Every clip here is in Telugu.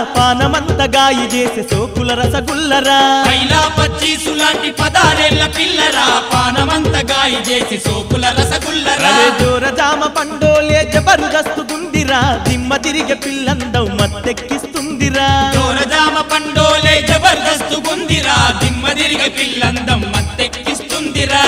పానమంత గాయి చేసే సోకుల రసగుల్లరా కైలా పచ్చీసు లాంటి పదారేళ్ల పిల్లరా పానమంత గాయి చేసి సోకుల రసగుల్లరా అరే జోర జామ పండోలే జబర్దస్తు గుందిరా దిమ్మ తిరిగే పిల్లందం మత్తెక్కిస్తుందిరా దూరజామ పండోలే జబర్దస్తు గుందిరా దిమ్మ తిరిగి పిల్లందం మత్తెక్కిస్తుందిరా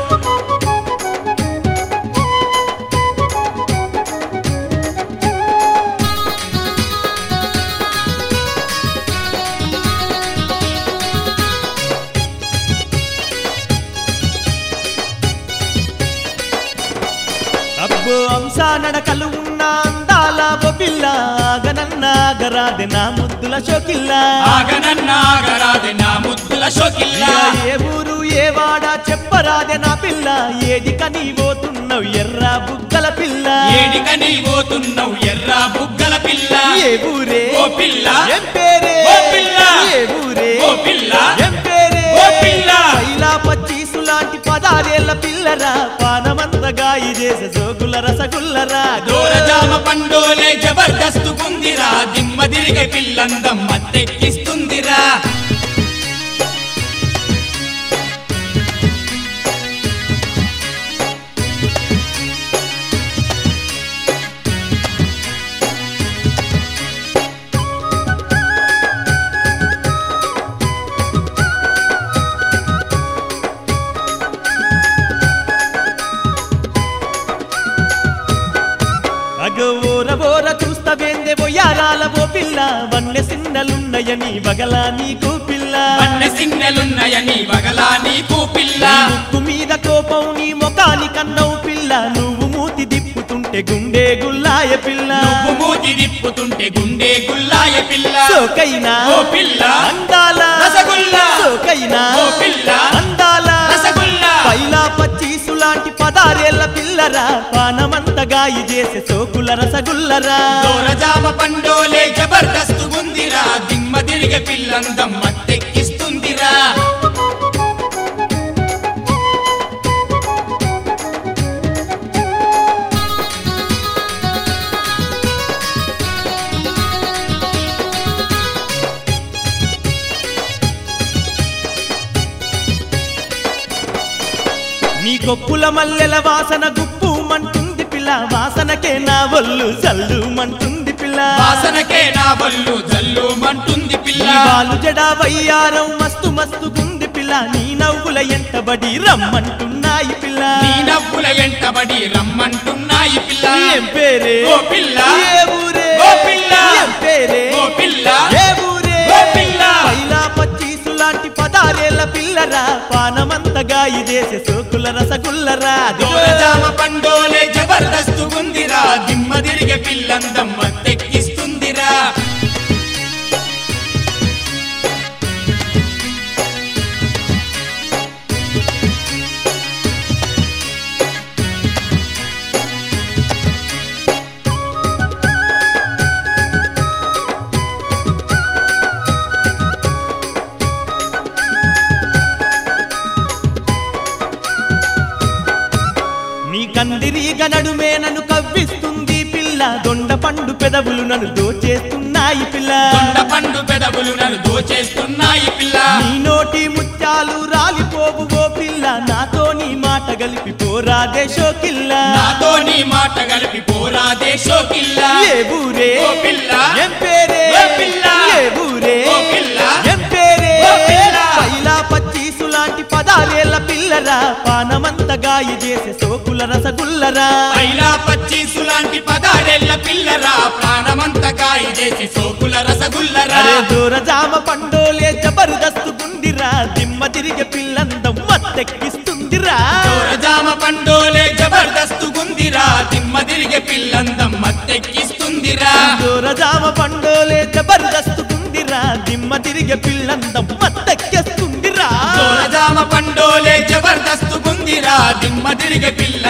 అబ్బో అంశ నడకలు ఉన్న అందాల బొబిల్ల ఆగనన్న ఆగరాదె నా ముద్దుల షోకిల్లా ఆగనన్నాగరాది నా ముద్దుల షోకిల్లా ఇక ఏ ఊరు ఏ వాడ చెప్పరాదె నా పిల్ల ఏడిక నీ పోతున్నావు ఎర్ర బుగ్గల పిల్ల ఏడిక నీ పోతున్నావు ఎర్ర బుగ్గల పిల్ల ఏ ఊరే ఓ పిల్ల ఏం పేరే ఓ పిల్ల ఏ ఊరే ఓ పిల్ల ఏం పేరే ఓ పిల్ల పైలా పచ్చీసు లాంటి పదారేళ్ల పిల్లరా పానమంత గాయి చేసే సోకుల రసగుల్లరా దూరజామ పండోలే జబర్దస్తు గుందిరా దిమ్మ తిరిగే పిల్లందం మత్తెక్కిస్తుందిరా అగో ఓర ఓర చూస్తవేందే బొయ్యారాల ఓ పిల్ల వన్నె సిన్నలున్నయని బగలా నీకు పిల్ల వన్నె సిన్నెలున్నాయని వగలా నీకు పిల్ల నీ ముక్కు మీద కోపం నీ ముఖాని కన్నవు పిల్ల నువ్వు మూతి దిప్పుతుంటే గుండె గుల్లాయ పిల్ల నువ్వు మూతి తిప్పుతుంటే గుండె గుల్లాయ పిల్ల సోకైనా ఓ పిల్ల అందాల రసగుల్లా సోకైనా ఓ పిల్ల అందాల రసగుల్లా పైలా పచ్చీసు లాంటి పదారేళ్ల పిల్లరా పానమంత గాయి చేసే సోకుల రసగుల్లరా దూరజామ పండోలే జబర్దస్తు గుందిరా దిమ్మ తిరిగే పిల్లందం మత్తెక్కిస్తుందిరా నీ కొప్పుల మల్లెల వాసన గుప్పు మంటుంది పిల్ల వాసనకే నా ఒళ్ళు జల్లు మంటుంది పిల్ల వాసనకే నా బల్లు జల్లు మంటుంది పిల్ల నీ వాలు జడా వయ్యారం మస్తు మస్తు గుంది పిల్ల నీ నవ్వుల ఎంటబడి రమ్మంటున్నాయి పిల్ల నీ నవ్వుల వెంటబడి రమ్మంటున్నాయి పిల్ల ఏం పేరే ఓ పిల్ల ఏ ఊరే ఓ పిల్ల ఏం పేరే ఓ పిల్ల ఏ ఊరే ఓ పిల్ల పైలా పచ్చీసు లాంటి పదారేళ్ల పిల్లరా పానమంత గాయి చేసే సోకుల రసగుల్లరా దూరజామ పండోలే జబర్దస్తు గుందిరా దిమ్మ తిరిగే పిల్లందం మత్తెక్కిస్తుందిరా నీ కందిరీగ నడుమే నన్ను కవ్విస్తుంది పిల్ల దొండ పండు పెదవులు నన్ను దోచేస్తున్నాయి పిల్ల దొండ పండు పెదవులు నన్ను దోచేస్తున్నాయి పిల్ల నీ నోటి ముత్యాలు రాలిపోవు ఓ పిల్ల నాతో నీ మాట గలిపి పోరాదే షోకిల్ల నాతో నీ మాట కలిపి పోరా దేశోకిల్ల ఏ ఊరే ఓ పిల్ల ఏం పేరే ఓ పిల్ల ఏ ఊరే ఓ పిల్ల ఏం పేరే ఓ పిల్ల పైలా పచ్చీసు లాంటి పదాలేళ్ల పిల్లరా పానమంత గాయి చేసే సోకుల రసగుల్లరా పైలా పచ్చీసు లాంటి పదాడేళ్ల పిల్లరా ప్రాణమంత కాయి చేసి సోకుల రసగుల్లరా అరే దూర జామ పండోలే జబర్దస్తు గుండిరా దిమ్మ తిరిగే పిల్లందం మత్తెక్కిస్తుందిరా జామ పండోలే జబర్దస్తు గుందిరా దిమ్మ తిరిగే పిల్లందం మత్తెక్కిస్తుందిరా దూర జామ పండోలే జబర్దస్తు గుండిరా దిమ్మ తిరిగే పిల్లందం మత్తెక్కిస్తుందిరా జామ పండోలే జబర్దస్తు గుందిరా దిమ్మ తిరిగే పిల్ల